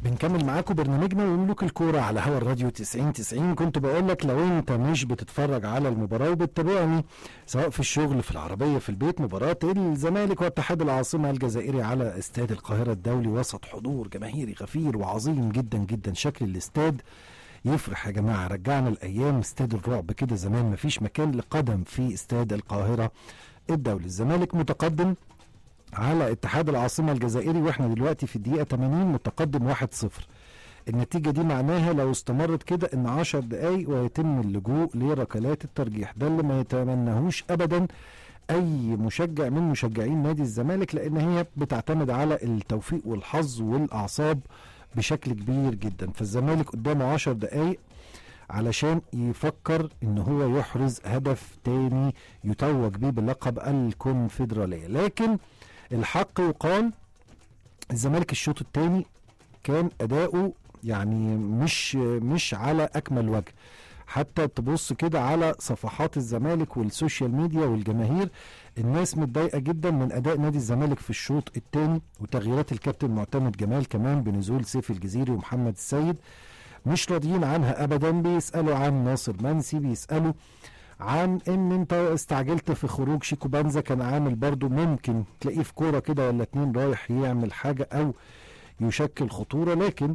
بنكمل معاكم برنامجنا وملوك الكورة على هوا الراديو 90 90 كنت بقول لك لو انت مش بتتفرج على المباراة وبتتابعني سواء في الشغل في العربية في البيت مباراة الزمالك واتحاد العاصمة الجزائري على استاد القاهرة الدولي وسط حضور جماهيري غفير وعظيم جدا جدا شكل الاستاد يفرح يا جماعة رجعنا الأيام استاد الرعب كده زمان مفيش مكان لقدم في استاد القاهرة الدولي الزمالك متقدم على اتحاد العاصمة الجزائري واحنا دلوقتي في الدقيقة 80 متقدم 1-0 النتيجة دي معناها لو استمرت كده ان 10 دقايق ويتم اللجوء لركلات الترجيح ده اللي ما يتمناهوش ابدا اي مشجع من مشجعين نادي الزمالك لان هي بتعتمد على التوفيق والحظ والاعصاب بشكل كبير جدا فالزمالك قدامه 10 دقايق علشان يفكر ان هو يحرز هدف تاني يتوج بيه بلقب الكونفدرالية لكن الحق يقال الزمالك الشوط الثاني كان اداؤه يعني مش مش على اكمل وجه حتى تبص كده على صفحات الزمالك والسوشيال ميديا والجماهير الناس متضايقه جدا من اداء نادي الزمالك في الشوط الثاني وتغييرات الكابتن معتمد جمال كمان بنزول سيف الجزيري ومحمد السيد مش راضيين عنها ابدا بيسالوا عن ناصر منسي بيسالوا عن ان انت استعجلت في خروج شيكو بانزا كان عامل برضو ممكن تلاقيه في كوره كده ولا اتنين رايح يعمل حاجه او يشكل خطوره لكن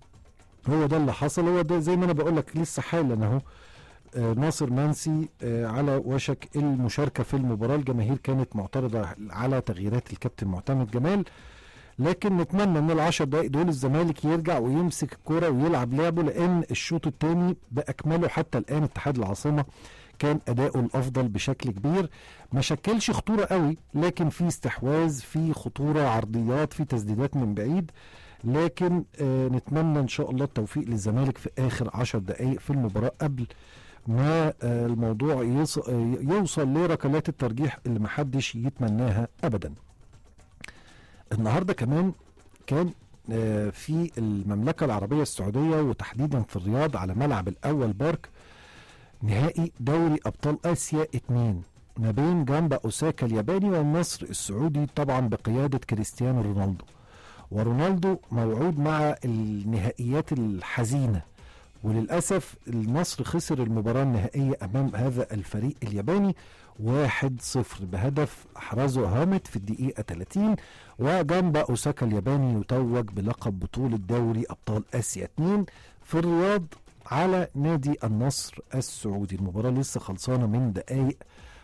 هو ده اللي حصل هو ده زي ما انا بقول لك لسه حالا اهو آه ناصر منسي آه على وشك المشاركه في المباراه الجماهير كانت معترضه على تغييرات الكابتن معتمد جمال لكن نتمنى ان العشر دقائق دول الزمالك يرجع ويمسك الكرة ويلعب لعبه لان الشوط الثاني باكمله حتى الان اتحاد العاصمه كان اداؤه الافضل بشكل كبير ما شكلش خطوره قوي لكن في استحواذ في خطوره عرضيات في تسديدات من بعيد لكن آه نتمنى ان شاء الله التوفيق للزمالك في اخر عشر دقائق في المباراه قبل ما آه الموضوع يوصل لركلات الترجيح اللي محدش يتمناها ابدا النهارده كمان كان آه في المملكه العربيه السعوديه وتحديدا في الرياض على ملعب الاول بارك نهائي دوري ابطال اسيا 2 ما بين جامبا اوساكا الياباني والنصر السعودي طبعا بقياده كريستيانو رونالدو ورونالدو موعود مع النهائيات الحزينه وللاسف النصر خسر المباراه النهائيه امام هذا الفريق الياباني 1-0 بهدف احرزه هامت في الدقيقه 30 وجامبا اوساكا الياباني يتوج بلقب بطوله دوري ابطال اسيا 2 في الرياض على نادي النصر السعودي المباراة لسه خلصانة من دقايق